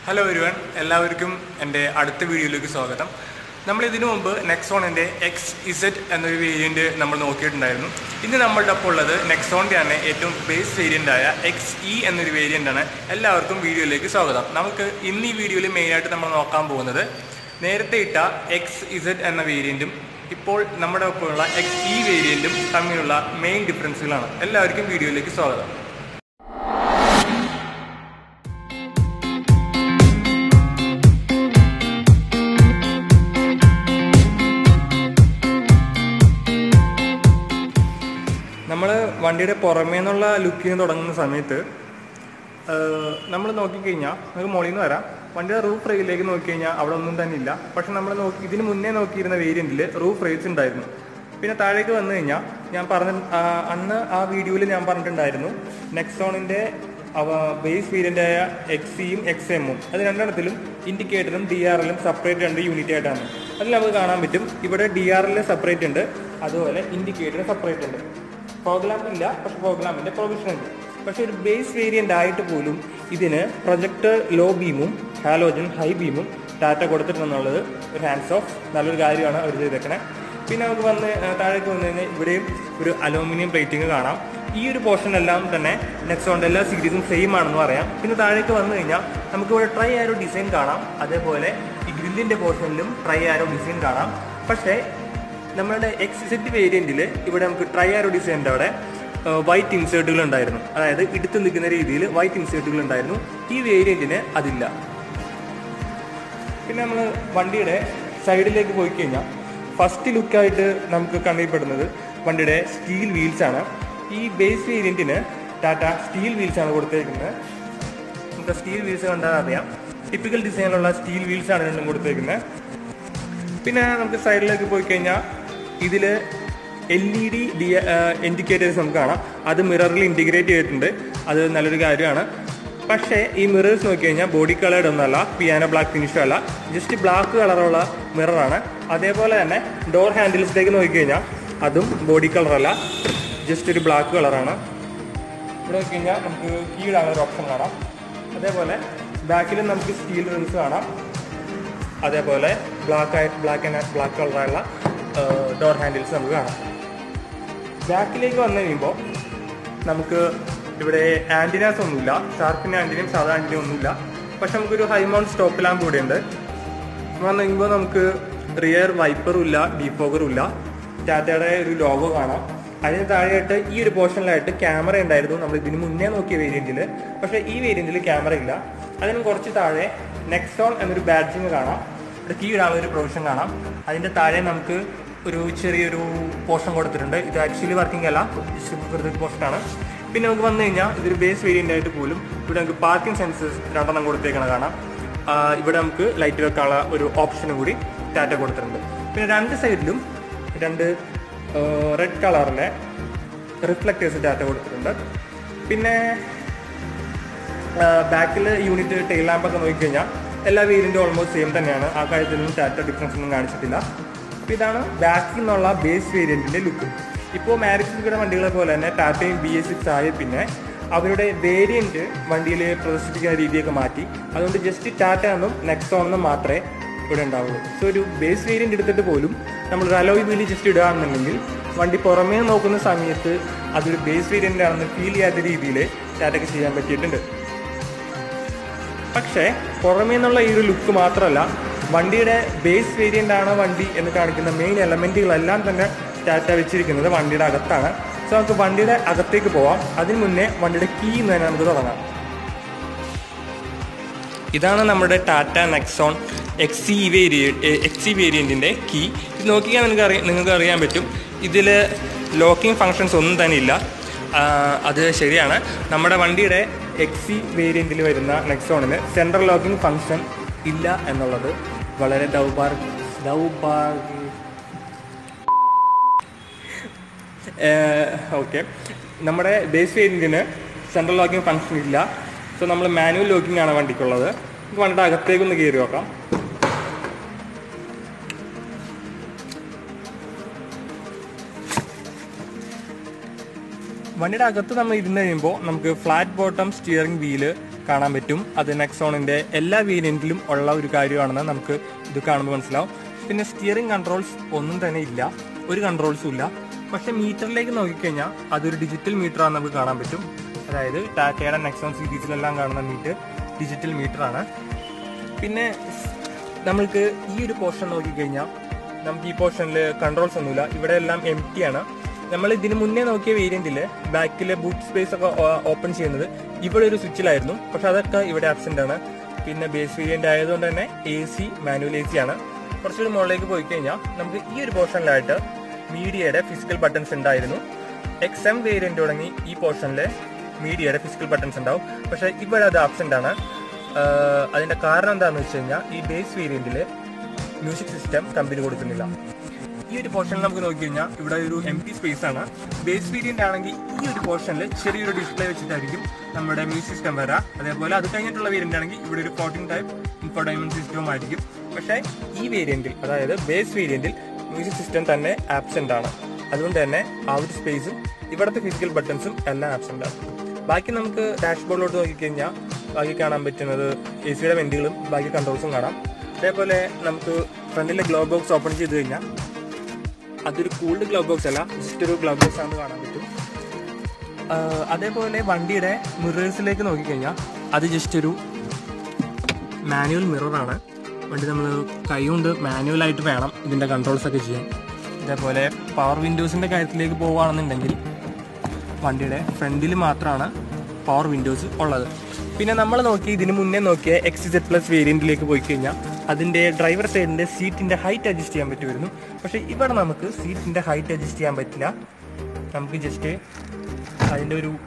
hello ഒരുവൻ എല്ലാവർക്കും എൻ്റെ അടുത്ത വീഡിയോയിലേക്ക് സ്വാഗതം നമ്മൾ ഇതിനു മുമ്പ് നെക്സോണിൻ്റെ എക്സ് ഇസഡ് എന്നൊരു വേരിയൻറ്റ് നമ്മൾ നോക്കിയിട്ടുണ്ടായിരുന്നു ഇന്ന് നമ്മളുടെ ഒപ്പം ഉള്ളത് നെക്സോണിൻ്റെ തന്നെ ഏറ്റവും ബേസ് വേരിയൻ്റ് ആയ എക്സ് ഇ എന്നൊരു വേരിയൻ്റ് ആണ് എല്ലാവർക്കും വീഡിയോയിലേക്ക് സ്വാഗതം നമുക്ക് ഇന്ന് ഈ വീഡിയോയിൽ മെയിനായിട്ട് നമ്മൾ നോക്കാൻ പോകുന്നത് നേരത്തെ ഇട്ട എക്സ് ഇസഡ് എന്ന വേരിയൻറ്റും ഇപ്പോൾ നമ്മുടെ ഒപ്പമുള്ള എക്സ് ഇ വേരിയൻറ്റും തമ്മിലുള്ള മെയിൻ ഡിഫറൻസുകളാണ് എല്ലാവർക്കും വീഡിയോയിലേക്ക് സ്വാഗതം നമ്മൾ വണ്ടിയുടെ പുറമേ നിന്നുള്ള ലുക്കിന് തുടങ്ങുന്ന സമയത്ത് നമ്മൾ നോക്കിക്കഴിഞ്ഞാൽ നമുക്ക് മുകളിൽ നിന്ന് വരാം വണ്ടിയുടെ റൂഫ് റെയിലേക്ക് നോക്കിക്കഴിഞ്ഞാൽ അവിടെ ഒന്നും തന്നെ ഇല്ല പക്ഷെ നമ്മൾ നോക്കി ഇതിന് മുന്നേ നോക്കിയിരുന്ന വേരിയന്റിൽ റൂഫ് റെയിൽസ് ഉണ്ടായിരുന്നു പിന്നെ താഴേക്ക് വന്നു കഴിഞ്ഞാൽ ഞാൻ പറഞ്ഞ ആ, അന്ന് ആ വീഡിയോയിൽ ഞാൻ പറഞ്ഞിട്ടുണ്ടായിരുന്നു നെക്സോണിന്റെ ബേസ് വേരിയന്റ് ആയ എക്സിയും എക്സ് എമ്മും അത് രണ്ടെണ്ണത്തിലും ഇൻഡിക്കേറ്ററും ഡി ആർ എല്ലും സെപ്പറേറ്റ് രണ്ട് യൂണിറ്റ് ആയിട്ടാണ് അതിൽ നമുക്ക് കാണാൻ പറ്റും ഇവിടെ ഡി ആർ എൽ സെപ്പറേറ്റ് ഉണ്ട് അതുപോലെ ഇൻഡിക്കേറ്റർ സെപ്പറേറ്റ് ഉണ്ട് പ്രോഗ്രാം ഇല്ല പക്ഷെ പ്രോഗ്രാമിന്റെ പ്രൊവിഷൻ ഉണ്ട് പക്ഷെ ഒരു ബേസ് വേരിയന്റ് ആയിട്ട് പോലും ഇതിന് പ്രൊജക്ടർ ലോ ബീമും ഹാലോജൻ ഹൈ ബീമും ടാറ്റ കൊടുത്തിട്ടുണ്ടെന്നുള്ളത് ഒരു ഹാൻഡ്സ് ഓഫ് നല്ലൊരു കാര്യമാണ് അവർ ചെയ്തേക്കണേ പിന്നെ നമുക്ക് വന്ന് ആ, താഴേക്ക് വന്നു കഴിഞ്ഞാൽ ഇവിടെയും ഒരു അലൂമിനിയം പ്ലേറ്റിംഗ് കാണാം ഈ ഒരു പോർഷൻ എല്ലാം തന്നെ നെക്സോണിന്റെ എല്ലാ സീരീസും സെയിം ആണെന്ന് പറയാം പിന്നെ താഴേക്ക് വന്നു കഴിഞ്ഞാൽ നമുക്ക് ഇവിടെ ട്രൈ ആരോ ഡിസൈൻ കാണാം അതേപോലെ ഈ ഗ്രില്ലിന്റെ പോർഷനിലും ട്രൈ ആരോ ഡിസൈൻ കാണാം പക്ഷേ നമ്മുടെ എക്സിറ്റ് വേരിയന്റിൽ ഇവിടെ നമുക്ക് ട്രൈ ആരോ ഡിസൈൻ്റെ അവിടെ വൈറ്റ് ഇൻസേർട്ടുകൾ ഉണ്ടായിരുന്നു അതായത് ഇടുത്ത് നിൽക്കുന്ന രീതിയിൽ വൈറ്റ് ഇൻസേർട്ടുകൾ ഉണ്ടായിരുന്നു ഈ വേരിയന്റിന് അതില്ല പിന്നെ നമ്മൾ വണ്ടിയുടെ സൈഡിലേക്ക് പോയി കഴിഞ്ഞാൽ ഫസ്റ്റ് ലുക്കായിട്ട് നമുക്ക് കണ്ണിൽപ്പെടുന്നത് വണ്ടിയുടെ സ്റ്റീൽ വീൽസ് ആണ് ഈ ബേസ് വേരിയന്റിന് ടാറ്റ സ്റ്റീൽ വീൽസ് ആണ് കൊടുത്തേക്കുന്നത് നമുക്ക് സ്റ്റീൽ വീൽസ് കണ്ടാൽ അറിയാം ടിപ്പിക്കൽ ഡിസൈനിലുള്ള സ്റ്റീൽ വീൽസ് ആണ് രണ്ടും കൊടുത്തേക്കുന്നത് പിന്നെ നമുക്ക് സൈഡിലേക്ക് പോയി കഴിഞ്ഞാൽ ഇതിൽ L E D D indicators നമുക്ക് കാണാം അത് മിററിൽ ഇൻറ്റിഗ്രേറ്റ് ചെയ്തിട്ടുണ്ട് അത് നല്ലൊരു കാര്യമാണ് പക്ഷേ ഈ മിറേഴ്സ് നോക്കി കഴിഞ്ഞാൽ ബോഡി കളേർഡ് ഒന്നല്ല പിയാനോ ബ്ലാക്ക് ഫിനിഷോ അല്ല ജസ്റ്റ് ബ്ലാക്ക് കളറുള്ള മിററാണ് അതേപോലെ തന്നെ ഡോർ ഹാൻഡിൽസിലേക്ക് നോക്കി കഴിഞ്ഞാൽ അതും ബോഡി കളറല്ല ജസ്റ്റ് ഒരു ബ്ലാക്ക് കളറാണ് ഇവിടെ നോക്കി കഴിഞ്ഞാൽ നമുക്ക് കീ ഇടാനുള്ള ഒരു ഓപ്ഷൻ കാണാം അതേപോലെ ബാക്കിലും നമുക്ക് സ്റ്റീൽ റിംസ് കാണാം അതേപോലെ ബ്ലാക്ക് ആയി ബ്ലാക്ക് ആൻഡ് ബ്ലാക്ക് കളറായുള്ള ഡോർ ഹാൻഡിൽസ് നമുക്ക് കാണാം ബാക്കിലേക്ക് വന്നു കഴിയുമ്പോൾ നമുക്ക് ഇവിടെ ആൻറ്റിനാസ് ഒന്നുമില്ല ഷാർപ്പിൻ്റെ ആൻറ്റിനയും സാധാ ആൻറ്റിനയും ഒന്നുമില്ല പക്ഷെ നമുക്കൊരു ഹൈമൗണ്ട് സ്റ്റോപ്പ് ലാമ്പ് കൂടെ ഉണ്ട് വന്നു കഴിയുമ്പോൾ നമുക്ക് റിയർ വൈപ്പറും ഇല്ല ഡീഫോഗറും ഇല്ല ടാറ്റയുടെ ഒരു ലോഗോ കാണാം അതിന് താഴെയായിട്ട് ഈ ഒരു പോർഷനിലായിട്ട് ക്യാമറ ഉണ്ടായിരുന്നു നമ്മൾ ഇതിന് മുന്നേ നോക്കിയ വേരിയന്റിൽ പക്ഷേ ഈ വേരിയന്റിൽ ക്യാമറ ഇല്ല അതിന് കുറച്ച് താഴെ നെക്സോൺ എന്നൊരു ബാഡ്ജിങ് കാണാം ഇവിടെ കീ ഇടാനുള്ള ഒരു പ്രൊവിഷൻ കാണാം അതിന്റെ താഴെ നമുക്ക് ഒരു ചെറിയൊരു പോർഷൻ കൊടുത്തിട്ടുണ്ട് ഇത് ആക്ച്വലി വർക്കിംഗ് അല്ല ജസ്റ്റ് പോർഷൻ ആണ് പിന്നെ നമുക്ക് വന്നു കഴിഞ്ഞാൽ ഇതൊരു ബേസ് വേരിയന്റ് ആയിട്ട് പോലും ഇവിടെ നമുക്ക് പാർക്കിംഗ് സെൻസേഴ്സ് രണ്ടെണ്ണം കൊടുത്തേക്കണ കാണാം ആ, ഇവിടെ നമുക്ക് ലൈറ്റ് വെക്കാനുള്ള ഒരു ഓപ്ഷനും കൂടി ടാറ്റ കൊടുത്തിട്ടുണ്ട് പിന്നെ രണ്ട് സൈഡിലും രണ്ട് റെഡ് കളറിലെ റിഫ്ലക്റ്റേഴ്സ് ടാറ്റ കൊടുത്തിട്ടുണ്ട് പിന്നെ ബാക്കിൽ യൂണിറ്റ് ടെയിൽ ലാമ്പ് ഒക്കെ നോക്കിക്കഴിഞ്ഞാൽ എല്ലാ വേരിയന്റും ഓൾമോസ്റ്റ് സെയിം തന്നെയാണ് ആ കാര്യത്തിലൊന്നും ടാറ്റ ഡിഫറൻസ് ഒന്നും കാണിച്ചിട്ടില്ല അപ്പോൾ ഇതാണ് ബാക്കിൽ നിന്നുള്ള ബേസ് വേരിയന്റിന്റെ ലുക്ക് ഇപ്പോൾ മാരിസിയുടെ വണ്ടികളെ പോലെ തന്നെ ടാറ്റയും ബി എസ് സിക്സ് ആയ പിന്നെ അവരുടെ വേരിയന്റ് വണ്ടിയിൽ പ്രദർശിപ്പിക്കുന്ന രീതിയൊക്കെ മാറ്റി അതുകൊണ്ട് ജസ്റ്റ് ടാറ്റ എന്നും നെക്സോൺ എന്നും മാത്രമേ ഇവിടെ ഉണ്ടാവുള്ളൂ സോ ഒരു ബേസ് വേരിയന്റ് എടുത്തിട്ട് പോലും നമ്മൾ ഒരു അലോയ് വീല് ജസ്റ്റ് ഇടുകയാണെന്നുണ്ടെങ്കിൽ വണ്ടി പുറമേ നോക്കുന്ന സമയത്ത് അതൊരു ബേസ് വേരിയന്റ് ആണെന്ന് ഫീൽ ചെയ്യാത്ത രീതിയിൽ ടാറ്റയ്ക്ക് ചെയ്യാൻ പറ്റിയിട്ടുണ്ട് പക്ഷേ പുറമേ നിന്നുള്ള ഈ ഒരു ലുക്ക് മാത്രമല്ല വണ്ടിയുടെ ബേസ് വേരിയന്റ് ആണ് വണ്ടി എന്ന് കാണിക്കുന്ന മെയിൻ എലമെന്റുകളെല്ലാം തന്നെ ടാറ്റ വെച്ചിരിക്കുന്നത് വണ്ടിയുടെ അകത്താണ് സോ നമുക്ക് വണ്ടിയുടെ അകത്തേക്ക് പോവാം അതിന് മുന്നേ വണ്ടിയുടെ കീ എന്ന് തന്നെ നമുക്ക് തുടങ്ങാം ഇതാണ് നമ്മുടെ ടാറ്റ നെക്സോൺ എക്സ് ഇ വേരിയ എക്സ് ഇ വേരിയൻറ്റിൻ്റെ കീ ഇത് നോക്കിയാൽ നിങ്ങൾക്ക് അറിയാം നിങ്ങൾക്ക് അറിയാൻ പറ്റും ഇതിൽ ലോക്കിംഗ് ഫങ്ഷൻസ് ഒന്നും തന്നെ ഇല്ല ആ, അത് ശരിയാണ് നമ്മുടെ വണ്ടിയുടെ എക്സ് ഇ വേരിയൻറ്റിൽ വരുന്ന നെക്സോണിന് സെൻട്രൽ ലോക്കിംഗ് ഫങ്ഷൻ ഇല്ല എന്നുള്ളത് വളരെ ദൗർഭാഗ്യ ദൗർഭാഗ്യ ഓക്കെ നമ്മുടെ ബേസ് വേരിയൻറ്റിന് സെൻട്രൽ ലോക്കിംഗ് ഫങ്ഷൻ ഇല്ല സോ നമ്മൾ മാനുവൽ ലോക്കിംഗ് ആണ് വണ്ടിക്കുള്ളത് നമുക്ക് വണ്ടിയുടെ അകത്തേക്കൊന്ന് കയറി നോക്കാം വണ്ടിയുടെ അകത്ത് നമ്മൾ ഇരുന്ന് കഴിയുമ്പോൾ നമുക്ക് ഫ്ലാറ്റ് ബോട്ടം സ്റ്റിയറിംഗ് വീല് കാണാൻ പറ്റും അത് നെക്സോണിന്റെ എല്ലാ വേരിയന്റിലും ഉള്ള ഒരു കാര്യമാണെന്ന് നമുക്ക് ഇത് കാണുമ്പോൾ മനസ്സിലാവും പിന്നെ സ്റ്റിയറിംഗ് കൺട്രോൾസ് ഒന്നും തന്നെ ഇല്ല ഒരു കൺട്രോൾസും ഇല്ല പക്ഷെ മീറ്ററിലേക്ക് നോക്കിക്കഴിഞ്ഞാൽ അതൊരു ഡിജിറ്റൽ മീറ്റർ ആണെന്ന് നമുക്ക് കാണാൻ പറ്റും അതായത് ടാറ്റയുടെ നെക്സോൺ സീരീസിലെല്ലാം കാണുന്ന മീറ്റർ ഡിജിറ്റൽ മീറ്റർ ആണ് പിന്നെ നമ്മൾക്ക് ഈ ഒരു പോർഷൻ നോക്കിക്കഴിഞ്ഞാൽ നമുക്ക് ഈ പോർഷനിൽ കൺട്രോൾസ് ഒന്നുമില്ല ഇവിടെ എല്ലാം എം ടി ആണ് നമ്മൾ ഇതിന് മുന്നേ നോക്കിയ വേരിയന്റിൽ ബാക്കിലെ ബൂട്ട് സ്പേസ് ഒക്കെ ഓപ്പൺ ചെയ്യുന്നത് ഇവിടെ ഒരു സ്വിച്ചിലായിരുന്നു പക്ഷെ അതൊക്കെ ഇവിടെ ആബ്സെന്റ് ആണ് പിന്നെ ബേസ് വേരിയന്റ് ആയതുകൊണ്ട് തന്നെ A C manual A C ആണ് കുറച്ചുകൂടി മുകളിലേക്ക് പോയി കഴിഞ്ഞാൽ നമുക്ക് ഈ ഒരു പോർഷനിലായിട്ട് മീഡിയയുടെ ഫിസിക്കൽ ബട്ടൺസ് ഉണ്ടായിരുന്നു എക്സ് എം വേരിയന്റ് തുടങ്ങി ഈ പോർഷനിൽ മീഡിയയുടെ ഫിസിക്കൽ ബട്ടൺസ് ഉണ്ടാവും പക്ഷെ ഇവിടെ അത് ആബ്സെന്റ് ആണ് ആഹ് അതിന്റെ കാരണം എന്താണെന്ന് വെച്ച് കഴിഞ്ഞാൽ ഈ ബേസ് വേരിയന്റിൽ മ്യൂസിക് സിസ്റ്റം കമ്പനി കൊടുക്കുന്നില്ല ഈ ഒരു പോർഷനിൽ നമുക്ക് നോക്കി കഴിഞ്ഞാൽ ഇവിടെ ഒരു എം ടി സ്പേസ് ആണ് ബേസ് വേരിയന്റ് ആണെങ്കിൽ ഈ ഒരു പോർഷനിൽ ചെറിയൊരു ഡിസ്പ്ലേ വെച്ചിട്ടായിരിക്കും നമ്മുടെ മ്യൂസിക് സിസ്റ്റം വരാം അതേപോലെ അത് കഴിഞ്ഞിട്ടുള്ള വേരിയന്റ് ആണെങ്കിൽ ഇവിടെ ഒരു ഫോർട്ടീൻ ടൈപ്പ് ഇൻഫോർടൈൻമെന്റ് സിസ്റ്റവും ആയിരിക്കും പക്ഷേ ഈ വേരിയന്റിൽ അതായത് ബേസ് വേരിയന്റിൽ മ്യൂസിക് സിസ്റ്റം തന്നെ ആബ്സെന്റ് ആണ് അതുകൊണ്ട് തന്നെ ആ ഒരു സ്പേസും ഇവിടുത്തെ ഫിസിക്കൽ ബട്ടൺസും എല്ലാം ആബ്സെന്റ് ആണ് ബാക്കി നമുക്ക് ഡാഷ്ബോർഡിലോട്ട് നോക്കിക്കഴിഞ്ഞാൽ ബാക്കി കാണാൻ പറ്റുന്നത് എ സിയുടെ വെന്റുകളും ബാക്കി കൺട്രോൾസും കാണാം അതേപോലെ നമുക്ക് ഫ്രണ്ടിലെ ഗ്ലോ ബോക്സ് ഓപ്പൺ ചെയ്ത് കഴിഞ്ഞാൽ അതൊരു കൂൾഡ് ഗ്ലോ ബോക്സ് അല്ല ജസ്റ്റ് ഒരു ഗ്ലോ ബോക്സ് ആണെന്ന് കാണാൻ പറ്റും ആഹ് അതേപോലെ വണ്ടിയുടെ മിറേഴ്സിലേക്ക് നോക്കിക്കഴിഞ്ഞാൽ അത് ജസ്റ്റ് ഒരു മാനുവൽ മിററാണ് വണ്ടി നമ്മൾ കൈകൊണ്ട് മാനുവലായിട്ട് വേണം ഇതിന്റെ കൺട്രോൾസ് ഒക്കെ ചെയ്യാൻ ഇതേപോലെ പവർ വിൻഡോസിന്റെ കാര്യത്തിലേക്ക് പോവുകയാണെന്നുണ്ടെങ്കിൽ വണ്ടിയുടെ ഫ്രണ്ടിൽ മാത്രമാണ് പവർ വിൻഡോസ് ഉള്ളത് പിന്നെ നമ്മൾ നോക്കി ഇതിന് മുന്നേ നോക്കിയ എക്സ് സെഡ് പ്ലസ് വേരിയന്റിലേക്ക് പോയി കഴിഞ്ഞാൽ അതിന്റെ ഡ്രൈവർ സൈഡിന്റെ സീറ്റിന്റെ ഹൈറ്റ് അഡ്ജസ്റ്റ് ചെയ്യാൻ പറ്റുമായിരുന്നു പക്ഷെ ഇവിടെ നമുക്ക് സീറ്റിന്റെ ഹൈറ്റ് അഡ്ജസ്റ്റ് ചെയ്യാൻ പറ്റില്ല നമുക്ക് ജസ്റ്റ് അതിന്റെ ഒരു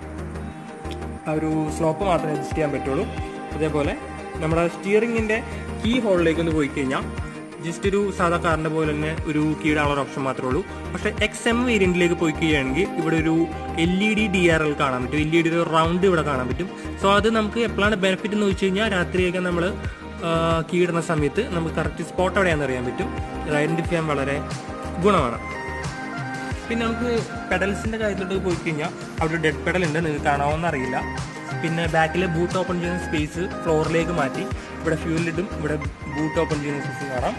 ആ ഒരു സ്ലോപ്പ് മാത്രമേ അഡ്ജസ്റ്റ് ചെയ്യാൻ പറ്റുള്ളൂ അതേപോലെ നമ്മുടെ സ്റ്റിയറിംഗിന്റെ കീ ഹോളിലേക്ക് ഒന്ന് പോയി കഴിഞ്ഞാൽ ജസ്റ്റ് ഒരു സാധാ കാറിന്റെ പോലെ തന്നെ ഒരു കീയുടെ ഒരു ഓപ്ഷൻ മാത്രമേ ഉള്ളൂ പക്ഷേ എക്സ് എം വേരിയന്റിലേക്ക് പോയി കഴിയുകയാണെങ്കിൽ ഇവിടെ ഒരു L E D D R L കാണാൻ പറ്റും എൽ ഇ ഡി റൗണ്ട് ഇവിടെ കാണാൻ പറ്റും സോ അത് നമുക്ക് എപ്പോഴാണ് ബെനിഫിറ്റ് എന്ന് വെച്ച് കഴിഞ്ഞാൽ രാത്രിയൊക്കെ നമ്മൾ കീ ഇടുന്ന സമയത്ത് നമുക്ക് കറക്റ്റ് സ്പോട്ട് എവിടെയാണെന്ന് അറിയാൻ പറ്റും ഇത് ഐഡന്റിഫൈ ചെയ്യാൻ വളരെ ഗുണമാണ് പിന്നെ നമുക്ക് പെഡൽസിന്റെ കാര്യത്തിലോട്ട് പോയി കഴിഞ്ഞാൽ അവിടെ ഡെഡ് പെഡൽ ഉണ്ട് നിങ്ങൾക്ക് കാണാമെന്ന് അറിയില്ല പിന്നെ ബാക്കിലെ ബൂട്ട് ഓപ്പൺ ചെയ്യുന്ന സ്പേസ് ഫ്ലോറിലേക്ക് മാറ്റി ഇവിടെ ഫ്യൂലിടും ഇവിടെ ബൂട്ട് ഓപ്പൺ ചെയ്യുന്ന സ്പേസ് കാണാം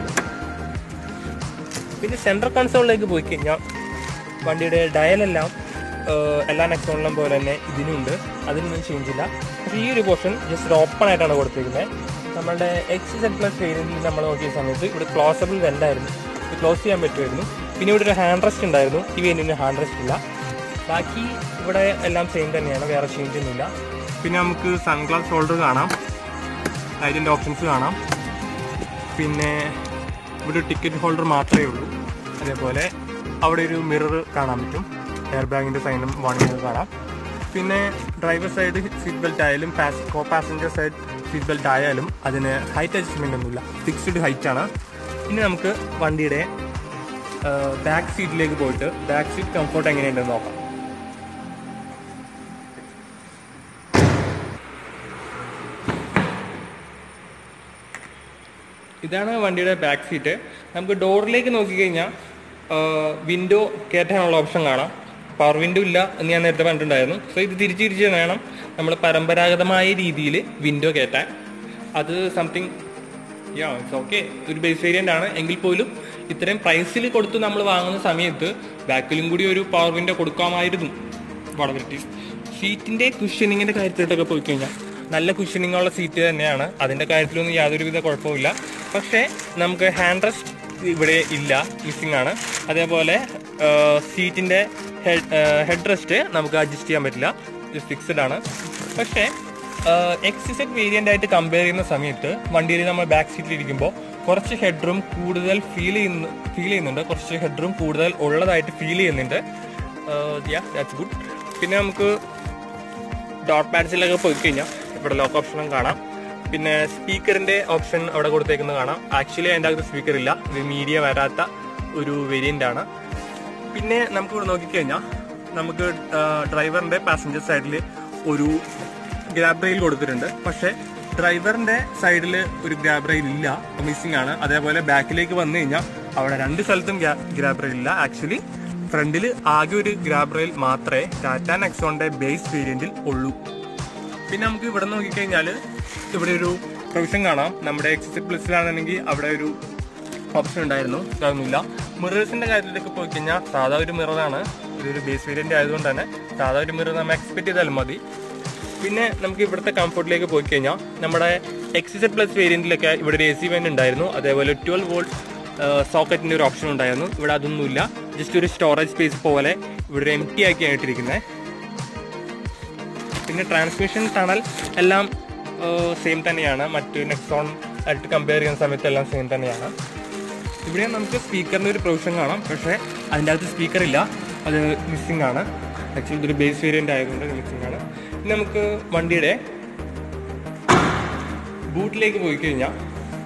പിന്നെ സെൻട്രൽ കൺസോളിലേക്ക് പോയി കഴിഞ്ഞാൽ വണ്ടിയുടെ ഡയലെല്ലാം ഏഹ്, എല്ലാ നെക്സോണിലും പോലെ തന്നെ ഇതിനുണ്ട് അതിനൊന്നും ചേഞ്ച് ഇല്ല പക്ഷേ ഈ ഒരു പോർഷൻ ജസ്റ്റ് ഓപ്പൺ ആയിട്ടാണ് കൊടുത്തിരിക്കുന്നത് നമ്മളുടെ എക്സ് സെഡ് പ്ലസ് വേരിയന്റിൽ നമ്മൾ നോക്കിയ സമയത്ത് ഇവിടെ ക്ലോസബിൾ വെന്റായിരുന്നു ഇത് ക്ലോസ് ചെയ്യാൻ പറ്റുമായിരുന്നു പിന്നെ ഇവിടെ ഒരു ഹാൻഡ് റെസ്റ്റ് ഉണ്ടായിരുന്നു ഈ വേരിയന്റിന് ഹാൻഡ് റെസ്റ്റ് ഇല്ല ബാക്കി ഇവിടെ എല്ലാം സെയിം തന്നെയാണ് വേറെ ചേഞ്ച് ഒന്നുമില്ല പിന്നെ നമുക്ക് സൺഗ്ലാസ് ഹോൾഡർ കാണാം അതിൻ്റെ ഓപ്ഷൻസ് കാണാം പിന്നെ ഇവിടെ ടിക്കറ്റ് ഹോൾഡർ മാത്രമേ ഉള്ളൂ അതേപോലെ അവിടെ ഒരു മിറർ കാണാൻ പറ്റും എയർ ബാഗിൻ്റെ സൈനും വാണിംഗ് കാണാം പിന്നെ ഡ്രൈവർ സൈഡ് സീറ്റ് ബെൽറ്റ് ആയാലും co passenger side seat belt ആയാലും അതിന് ഹൈറ്റ് അഡ്ജസ്റ്റ്മെൻ്റ് ഒന്നുമില്ല ഫിക്സ്ഡ് ഹൈറ്റ് ആണ് ഇനി നമുക്ക് വണ്ടിയുടെ ബാക്ക് സീറ്റിലേക്ക് പോയിട്ട് ബാക്ക് സീറ്റ് കംഫോർട്ട് എങ്ങനെയുണ്ടെന്ന് നോക്കാം ഇതാണ് വണ്ടിയുടെ ബാക്ക് സീറ്റ് നമുക്ക് ഡോറിലേക്ക് നോക്കിക്കഴിഞ്ഞാൽ വിൻഡോ കയറ്റാനുള്ള ഓപ്ഷൻ കാണാം പവർ വിൻഡോ ഇല്ല എന്ന് ഞാൻ നേരത്തെ പറഞ്ഞിട്ടുണ്ടായിരുന്നു സോ ഇത് തിരിച്ച് തിരിച്ച് വേണം നമ്മൾ പരമ്പരാഗതമായ രീതിയിൽ വിൻഡോ കയറ്റാൻ അത് സംതിങ് യാ ഇറ്റ്സ് ഓക്കെ ഒരു ബേസ് വേരിയന്റ് ആണ് എങ്കിൽ പോലും ഇത്രയും പ്രൈസിൽ കൊടുത്ത് നമ്മൾ വാങ്ങുന്ന സമയത്ത് ബാക്കിലും കൂടി ഒരു പവർ വിൻഡോ കൊടുക്കാമായിരുന്നു വളരെ സീറ്റിന്റെ കുഷനിങ്ങിന്റെ കാര്യത്തിലോട്ടൊക്കെ പോയി കഴിഞ്ഞാൽ നല്ല കുഷനിങ് ഉള്ള സീറ്റ് തന്നെയാണ് അതിന്റെ കാര്യത്തിലൊന്നും യാതൊരുവിധ കുഴപ്പമില്ല പക്ഷേ നമുക്ക് ഹാൻഡ് റെസ്റ്റ് ഇവിടെ ഇല്ല മിസ്സിംഗ് ആണ് അതേപോലെ സീറ്റിന്റെ ഹെഡ് റെസ്റ്റ് നമുക്ക് അഡ്ജസ്റ്റ് ചെയ്യാൻ പറ്റില്ല ഫിക്സഡ് ആണ് പക്ഷേ എക്സിസെറ്റ് വേരിയന്റ് ആയിട്ട് കമ്പയർ ചെയ്യുന്ന സമയത്ത് വണ്ടിയിൽ നമ്മൾ ബാക്ക് സീറ്റിൽ ഇരിക്കുമ്പോൾ കുറച്ച് ഹെഡ് റൂം കൂടുതൽ ഫീൽ ചെയ്യുന്നു ഫീൽ ചെയ്യുന്നുണ്ട് കുറച്ച് ഹെഡ് റൂം കൂടുതൽ ഉള്ളതായിട്ട് ഫീൽ ചെയ്യുന്നുണ്ട് ദാറ്റ്സ് ഗുഡ് പിന്നെ നമുക്ക് ഡോട്ട് പാഡ്സിലൊക്കെ പോയി കഴിഞ്ഞാൽ ഇവിടെ ലോക്ക് ഓപ്ഷനും കാണാം പിന്നെ സ്പീക്കറിന്റെ ഓപ്ഷൻ അവിടെ കൊടുത്തേക്കുന്നത് കാണാം ആക്ച്വലി അതിൻ്റെ അകത്ത് സ്പീക്കർ ഇല്ല ഇത് മീഡിയ വരാത്ത ഒരു വേരിയന്റ് ആണ് പിന്നെ നമുക്ക് ഇവിടെ നോക്കിക്കഴിഞ്ഞാൽ നമുക്ക് ഡ്രൈവറിന്റെ പാസഞ്ചർ സൈഡിൽ ഒരു ഗ്രാബ് റെയിൽ കൊടുത്തിട്ടുണ്ട് പക്ഷേ ഡ്രൈവറിന്റെ സൈഡിൽ ഒരു ഗ്രാബ് റെയിൽ ഇല്ല മിസ്സിംഗ് ആണ് അതേപോലെ ബാക്കിലേക്ക് വന്നു കഴിഞ്ഞാൽ അവിടെ രണ്ട് സ്ഥലത്തും ഗ്രാബ് റെയിൽ ഇല്ല ആക്ച്വലി ഫ്രണ്ടിൽ ആകെ ഒരു ഗ്രാബ് റെയിൽ മാത്രമേ ടാറ്റ നെക്സോണിന്റെ ബേസ് വേരിയന്റിൽ ഉള്ളൂ പിന്നെ നമുക്ക് ഇവിടെ നോക്കിക്കഴിഞ്ഞാൽ ഇവിടെ ഒരു പ്രൊവിഷൻ കാണാം നമ്മുടെ എക്സിറ്റ് പ്ലസിലാണെന്നുണ്ടെങ്കിൽ അവിടെ ഒരു ഓപ്ഷൻ ഉണ്ടായിരുന്നു ഇതൊന്നുമില്ല മിറേഴ്സിന്റെ കാര്യത്തിലേക്ക് പോയി കഴിഞ്ഞാൽ സാധാ ഒരു മിററാണ് ഇതൊരു ബേസ് വേരിയന്റ് ആയതുകൊണ്ട് തന്നെ സാധാ ഒരു മിറർ നമ്മൾ എക്സ്പെക്ട് ചെയ്താലും മതി പിന്നെ നമുക്ക് ഇവിടുത്തെ കംഫർട്ടിലേക്ക് പോയി കഴിഞ്ഞാൽ നമ്മുടെ എക്സിസെഡ് പ്ലസ് വേരിയന്റിലൊക്കെ ഇവിടെ ഒരു എ സി വെൻ ഉണ്ടായിരുന്നു അതേപോലെ ട്വൽവ് വോൾട്ട് സോക്കറ്റിന്റെ ഒരു ഓപ്ഷൻ ഉണ്ടായിരുന്നു ഇവിടെ അതൊന്നുമില്ല ജസ്റ്റ് ഒരു സ്റ്റോറേജ് സ്പേസ് പോലെ ഇവിടെ ഒരു എം ടി ആക്കി ആയിട്ടിരിക്കുന്നത് പിന്നെ ട്രാൻസ്മിഷൻ ടണൽ എല്ലാം സെയിം തന്നെയാണ് മറ്റ് നെക്സോൺ ആയിട്ട് കമ്പയർ ചെയ്യുന്ന സമയത്ത് എല്ലാം സെയിം തന്നെയാണ് ഇവിടെ നമുക്ക് സ്പീക്കറിന്റെ ഒരു പ്രൊവിഷൻ കാണാം പക്ഷേ അതിൻ്റെ അകത്ത് സ്പീക്കർ ഇല്ല അത് മിസ്സിംഗ് ആണ് ആക്ച്വലി ഇതൊരു ബേസ് വേരിയന്റ് ആയതുകൊണ്ട് മിസ്സിംഗ് ആണ് ഇനി നമുക്ക് വണ്ടിയുടെ ബൂട്ടിലേക്ക് പോയി കഴിഞ്ഞാൽ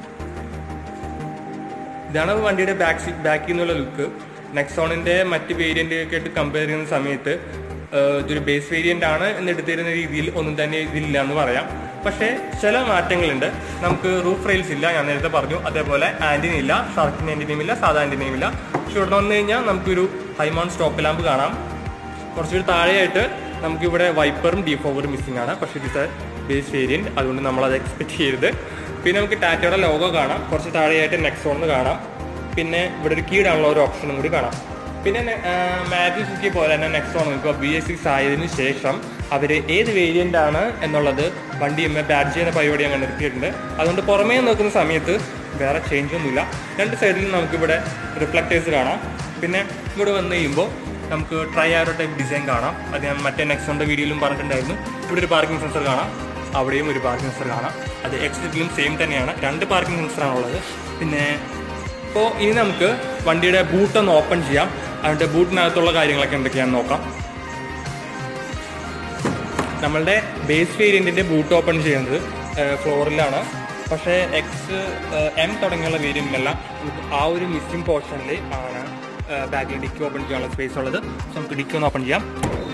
ഇതാണ് വണ്ടിയുടെ ബാക്ക് സീറ്റ് ബാക്കിൽ നിന്നുള്ള ലുക്ക് നെക്സോണിന്റെ മറ്റ് വേരിയന്റ് ഒക്കെ ആയിട്ട് കമ്പയർ ചെയ്യുന്ന സമയത്ത് ആഹ് ഇതൊരു ബേസ് വേരിയന്റ് ആണ് എന്ന് എടുത്തിരുന്ന രീതിയിൽ ഒന്നും തന്നെ ഇതില്ല എന്ന് പറയാം പക്ഷേ ചില മാറ്റങ്ങളുണ്ട് നമുക്ക് റൂഫ് റെയിൽസ് ഇല്ല ഞാൻ നേരത്തെ പറഞ്ഞു അതേപോലെ ആന്റിന ഇല്ല ഷാർക്കിന് ആന്റിനയും ഇല്ല സാധാ ആന്റിനയും ഇല്ല പക്ഷെ ഇവിടെ വന്നു കഴിഞ്ഞാൽ നമുക്കൊരു ഹൈമൗണ്ട് സ്റ്റോപ്പ് ലാമ്പ് കാണാം കുറച്ചുകൂടി താഴെയായിട്ട് നമുക്കിവിടെ വൈപ്പറും ഡീഫോവറും മിസ്സിംഗ് ആണ് പക്ഷേ ഇത് ബേസ് വേരിയന്റ് അതുകൊണ്ട് നമ്മൾ അത് എക്സ്പെക്ട് ചെയ്യരുത് പിന്നെ നമുക്ക് ടാറ്റയുടെ ലോഗോ കാണാം കുറച്ച് താഴെയായിട്ട് നെക്സോൺ എന്ന് കാണാം പിന്നെ ഇവിടെ ഒരു കീ ഇടാനുള്ള ഒരു ഓപ്ഷനും കൂടി കാണാം പിന്നെ മാറ്റി സുക്കി പോലെ തന്നെ നെക്സോൺ ഇപ്പോൾ ബി എസ് സിക്സ് ആയതിനു ശേഷം അവർ ഏത് വേരിയന്റ് ആണ് എന്നുള്ളത് വണ്ടി എം ബാഡ് ചെയ്യുന്ന പരിപാടി അങ്ങനെ നിർത്തിയിട്ടുണ്ട് അതുകൊണ്ട് പുറമേ നോക്കുന്ന സമയത്ത് വേറെ ചേഞ്ച് ഒന്നുമില്ല രണ്ട് സൈഡിലും നമുക്കിവിടെ റിഫ്ലക്റ്റേഴ്സ് കാണാം പിന്നെ ഇവിടെ വന്നു കഴിയുമ്പോൾ നമുക്ക് ട്രൈ ആരോ ടൈപ്പ് ഡിസൈൻ കാണാം അത് ഞാൻ മറ്റേ നെക്സോണിന്റെ വീഡിയോയിലും പറഞ്ഞിട്ടുണ്ടായിരുന്നു ഇവിടെ ഒരു പാർക്കിംഗ് സെൻസർ കാണാം അവിടെയും ഒരു പാർക്കിംഗ് സെൻസർ കാണാം അത് എക്സിറ്റിലും സെയിം തന്നെയാണ് രണ്ട് പാർക്കിംഗ് സെൻസറാണ് ഉള്ളത് പിന്നെ ഇപ്പോൾ ഇനി നമുക്ക് വണ്ടിയുടെ ബൂട്ട് ഒന്ന് ഓപ്പൺ ചെയ്യാം അതിൻ്റെ ബൂട്ടിനകത്തുള്ള കാര്യങ്ങളൊക്കെ എന്തൊക്കെയാണെന്ന് നോക്കാം നമ്മളുടെ ബേസ് വേരിയന്റിന്റെ ബൂട്ട് ഓപ്പൺ ചെയ്യുന്നത് ഫ്ലോറിലാണ് പക്ഷേ എക്സ് എം തുടങ്ങിയുള്ള വേരിയന്റിലെല്ലാം ആ ഒരു മിസ്സിംഗ് പോർഷനിൽ ആണ് ബാക്കിൽ ഡിക്കി ഓപ്പൺ ചെയ്യാനുള്ള സ്പേസ് ഉള്ളത് സോ നമുക്ക് ഡിക്കി ഒന്ന് ഓപ്പൺ ചെയ്യാം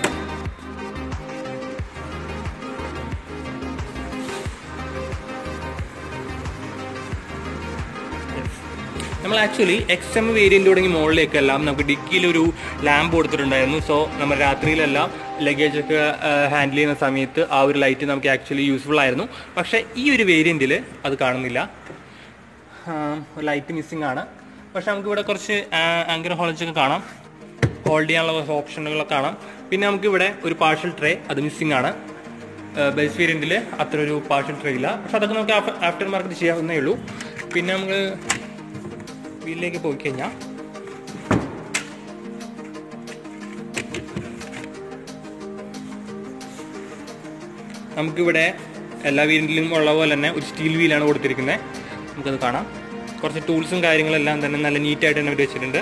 നമ്മൾ ആക്ച്വലി എക്സ് എം വേരിയന്റ് തുടങ്ങി മുകളിലേക്കെല്ലാം നമുക്ക് ഡിക്കിയിൽ ഒരു ലാമ്പ് കൊടുത്തിട്ടുണ്ടായിരുന്നു സോ നമ്മൾ രാത്രിയിലെല്ലാം ലഗേജ് ഒക്കെ ഹാൻഡിൽ ചെയ്യുന്ന സമയത്ത് ആ ഒരു ലൈറ്റ് നമുക്ക് ആക്ച്വലി യൂസ്ഫുൾ ആയിരുന്നു പക്ഷേ ഈ ഒരു വേരിയന്റിൽ അത് കാണുന്നില്ല ലൈറ്റ് മിസ്സിംഗ് ആണ് പക്ഷെ നമുക്ക് ഇവിടെ കുറച്ച് ആങ്കർ ഹോളേജ് ഒക്കെ കാണാം ഹോൾഡ് ചെയ്യാനുള്ള കുറച്ച് ഓപ്ഷനുകളൊക്കെ കാണാം പിന്നെ നമുക്ക് ഇവിടെ ഒരു പാർഷ്യൽ ട്രേ അത് മിസ്സിംഗ് ആണ് ബേസ് വേരിയന്റിൽ അത്ര ഒരു പാർഷ്യൽ ട്രേ ഇല്ല പക്ഷെ അതൊക്കെ നമുക്ക് ആഫ്റ്റർ മാർക്കറ്റ് ചെയ്യാവുന്നേ ഉള്ളൂ പിന്നെ നമുക്ക് വീലിലേക്ക് പോയി കഴിഞ്ഞാൽ നമുക്കിവിടെ എല്ലാ വീലിലും ഉള്ള പോലെ തന്നെ ഒരു സ്റ്റീൽ വീലാണ് കൊടുത്തിരിക്കുന്നത് നമുക്കത് കാണാം കുറച്ച് ടൂൾസും കാര്യങ്ങളെല്ലാം തന്നെ നല്ല നീറ്റായിട്ട് തന്നെ അവർ വെച്ചിട്ടുണ്ട്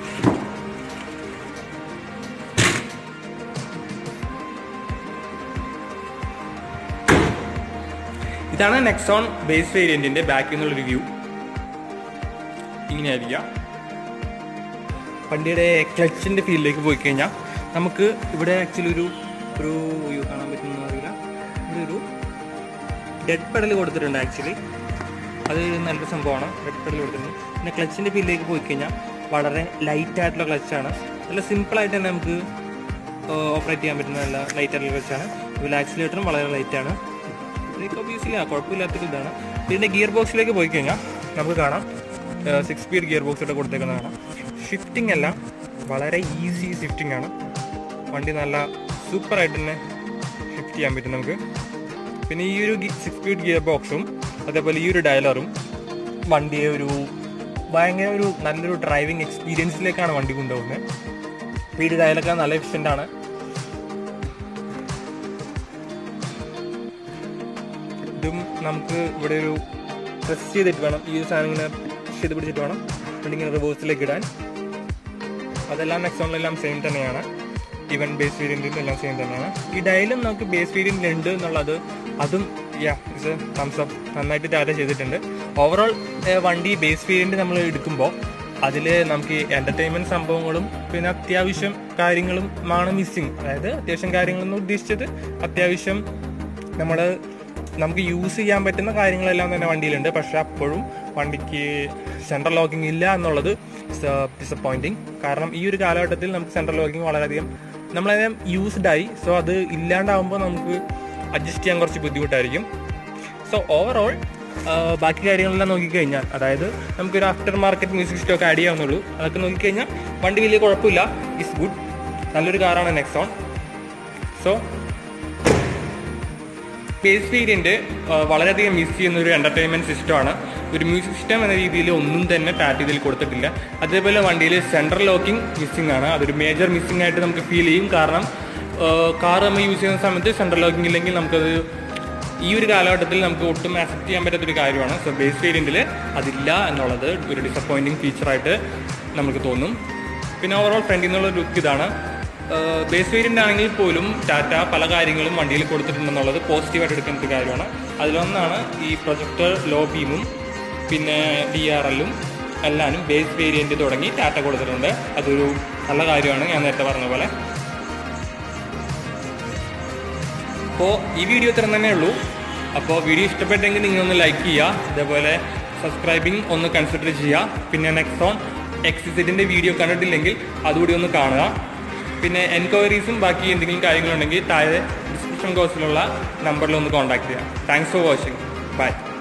ഇതാണ് നെക്സോൺ ബേസ് വേരിയന്റിന്റെ ബാക്കിൽ നിന്നുള്ള റിവ്യൂ ഇങ്ങനെയായിരിക്കാം വണ്ടിയുടെ ക്ലച്ചിന്റെ ഫീൽഡിലേക്ക് പോയി കഴിഞ്ഞാൽ നമുക്ക് ഇവിടെ ആക്ച്വലി ഒരു ഒരു വ്യൂ കാണാൻ പറ്റുന്ന അറിയില്ല ഇവിടെ ഒരു ഡെഡ് പെഡൽ കൊടുത്തിട്ടുണ്ട് ആക്ച്വലി അത് നല്ലൊരു സംഭവമാണ് ഡെഡ് പെഡൽ കൊടുത്തിട്ടുണ്ട് പിന്നെ ക്ലച്ചിന്റെ ഫീൽഡിലേക്ക് പോയി കഴിഞ്ഞാൽ വളരെ ലൈറ്റ് ആയിട്ടുള്ള ക്ലച്ചാണ് നല്ല സിമ്പിൾ ആയിട്ട് തന്നെ നമുക്ക് ഓപ്പറേറ്റ് ചെയ്യാൻ പറ്റുന്ന നല്ല ലൈറ്റ് ആയിട്ടുള്ള ക്ലച്ചാണ് ഇതിൽ ആക്സിലേറ്ററും വളരെ ലൈറ്റ് ആണ് ബ്രേക്ക് ഓബിയസ്ലി കുഴപ്പമില്ലാത്തൊരു ഇതാണ് ഇതിന്റെ ഗിയർ ബോക്സിലേക്ക് പോയി കഴിഞ്ഞാൽ നമുക്ക് കാണാം സിക്സ് സ്പീഡ് ഗിയർ ബോക്സ് ഇവിടെ കൊടുത്തേക്കുന്നത് കാണാം ഷിഫ്റ്റിംഗ് എല്ലാം വളരെ ഈസി ഷിഫ്റ്റിംഗ് ആണ് വണ്ടി നല്ല സൂപ്പറായിട്ട് തന്നെ ഷിഫ്റ്റ് ചെയ്യാൻ പറ്റും നമുക്ക് പിന്നെ ഈ ഒരു സിക്സ് സ്പീഡ് ഗിയർ ബോക്സും അതേപോലെ ഈ ഒരു ഡയലറും വണ്ടിയെ ഒരു ഭയങ്കര ഒരു നല്ലൊരു ഡ്രൈവിംഗ് എക്സ്പീരിയൻസിലേക്കാണ് വണ്ടി കൊണ്ടുപോകുന്നത് സ്പീഡ് ഡയലൊക്കെ നല്ല എഫിഷ്യൻ്റ് ആണ് ഇതും നമുക്ക് ഇവിടെ ഒരു പ്രസ് ചെയ്തിട്ട് വേണം ഈ ഒരു സാധനം ഇങ്ങനെ push ചെയ്ത് പിടിച്ചിട്ട് വേണം എന്നിട്ട് ഇങ്ങനെ റിവേഴ്സിലേക്ക് ഇടാൻ അതെല്ലാം നെക്സോണിലെല്ലാം സെയിം തന്നെയാണ് ഈവൻ ബേസ് വേരിയന്റിലും എല്ലാം സെയിം തന്നെയാണ് ഈ ഡയലും നമുക്ക് ബേസ് വേരിയന്റിൽ ഉണ്ട് എന്നുള്ളത് അതും യാ ഇറ്റ്സ് തംസ് അപ്പ് നന്നായിട്ട് ടാറ്റ ചെയ്തിട്ടുണ്ട് ഓവറോൾ വണ്ടി ബേസ് വേരിയന്റ് നമ്മൾ എടുക്കുമ്പോൾ അതിൽ നമുക്ക് എന്റർടൈൻമെന്റ് സംഭവങ്ങളും പിന്നെ അത്യാവശ്യം കാര്യങ്ങളും ആണ് മിസ്സിങ് അതായത് അത്യാവശ്യം കാര്യങ്ങളെന്ന് ഉദ്ദേശിച്ചത് അത്യാവശ്യം നമ്മൾ നമുക്ക് യൂസ് ചെയ്യാൻ പറ്റുന്ന കാര്യങ്ങളെല്ലാം തന്നെ വണ്ടിയിലുണ്ട് പക്ഷെ അപ്പോഴും വണ്ടിക്ക് സെൻട്രൽ ലോക്കിംഗ് ഇല്ല എന്നുള്ളത് ഡിസപ്പോയിന്റിങ് കാരണം ഈ ഒരു കാലഘട്ടത്തിൽ നമുക്ക് സെൻട്രൽ ലോക്കിംഗ് വളരെയധികം നമ്മളതിനെ യൂസ്ഡ് ആയി സോ അത് ഇല്ലാണ്ടാവുമ്പോൾ നമുക്ക് അഡ്ജസ്റ്റ് ചെയ്യാൻ കുറച്ച് ബുദ്ധിമുട്ടായിരിക്കും സോ ഓവറോൾ ബാക്കി കാര്യങ്ങളെല്ലാം നോക്കിക്കഴിഞ്ഞാൽ അതായത് നമുക്കൊരു ആഫ്റ്റർ മാർക്കറ്റ് മ്യൂസിക് സിസ്റ്റം ഒക്കെ ആഡ് ചെയ്യാവുന്നുള്ളൂ അതൊക്കെ നോക്കിക്കഴിഞ്ഞാൽ വണ്ടി വലിയ കുഴപ്പമില്ല ഇസ് ഗുഡ് നല്ലൊരു കാറാണ് നെക്സോൺ സോ ബേസ് വേരിയന്റ് വളരെയധികം മിസ് ചെയ്യുന്ന ഒരു എന്റർടൈൻമെന്റ് സിസ്റ്റമാണ് ഒരു മ്യൂസിക് സിസ്റ്റം എന്ന രീതിയിൽ ഒന്നും തന്നെ ടാറ്റ് ഇതിൽ കൊടുത്തിട്ടില്ല അതേപോലെ വണ്ടിയിൽ സെൻട്രൽ ലോക്കിംഗ് മിസ്സിംഗ് ആണ് അതൊരു മേജർ മിസ്സിംഗ് ആയിട്ട് നമുക്ക് ഫീൽ ചെയ്യും കാരണം കാർ നമ്മൾ യൂസ് ചെയ്യുന്ന സമയത്ത് സെൻട്രൽ ലോക്കിംഗ് ഇല്ലെങ്കിൽ നമുക്കത് ഈ ഒരു കാലഘട്ടത്തിൽ നമുക്ക് ഒട്ടും ആക്സെപ്റ്റ് ചെയ്യാൻ പറ്റാത്തൊരു കാര്യമാണ് സോ ബേസ് വേരിയന്റിൽ അതില്ല എന്നുള്ളത് ഒരു ഡിസപ്പോയിന്റിങ് ഫീച്ചറായിട്ട് നമുക്ക് തോന്നും പിന്നെ ഓവറോൾ ഫ്രണ്ടിൽ നിന്നുള്ള ലുക്ക് ഇതാണ് ബേസ് വേരിയന്റ് ആണെങ്കിൽ പോലും ടാറ്റ പല കാര്യങ്ങളും വണ്ടിയിൽ കൊടുത്തിട്ടുണ്ടെന്നുള്ളത് പോസിറ്റീവായിട്ട് എടുക്കുന്ന ഒരു കാര്യമാണ് അതിലൊന്നാണ് ഈ പ്രൊജക്ടർ ലോ ബീമും പിന്നെ ഡി ആർ എല്ലും എല്ലാനും ബേസ് വേരിയന്റ് തുടങ്ങി ടാറ്റ കൊടുത്തിട്ടുണ്ട് അതൊരു നല്ല കാര്യമാണ് ഞാൻ നേരത്തെ പറഞ്ഞ പോലെ അപ്പോൾ ഈ വീഡിയോ ഇത്ര തന്നെ ഉള്ളൂ അപ്പോൾ വീഡിയോ ഇഷ്ടപ്പെട്ടെങ്കിൽ നിങ്ങളൊന്ന് ലൈക്ക് ചെയ്യുക അതേപോലെ സബ്സ്ക്രൈബിങ് ഒന്ന് കൺസിഡർ ചെയ്യുക പിന്നെ നെക്സോൺ എക്സിസിറ്റിൻ്റെ വീഡിയോ കണ്ടിട്ടില്ലെങ്കിൽ അതുകൂടി ഒന്ന് കാണുക പിന്നെ എൻക്വയറീസും ബാക്കി എന്തെങ്കിലും കാര്യങ്ങളുണ്ടെങ്കിൽ താഴെ ഡിസ്ക്രിപ്ഷൻ ബോക്സിലുള്ള നമ്പറിൽ ഒന്ന് കോൺടാക്ട് ചെയ്യാം താങ്ക്സ് ഫോർ വാച്ചിങ് ബൈ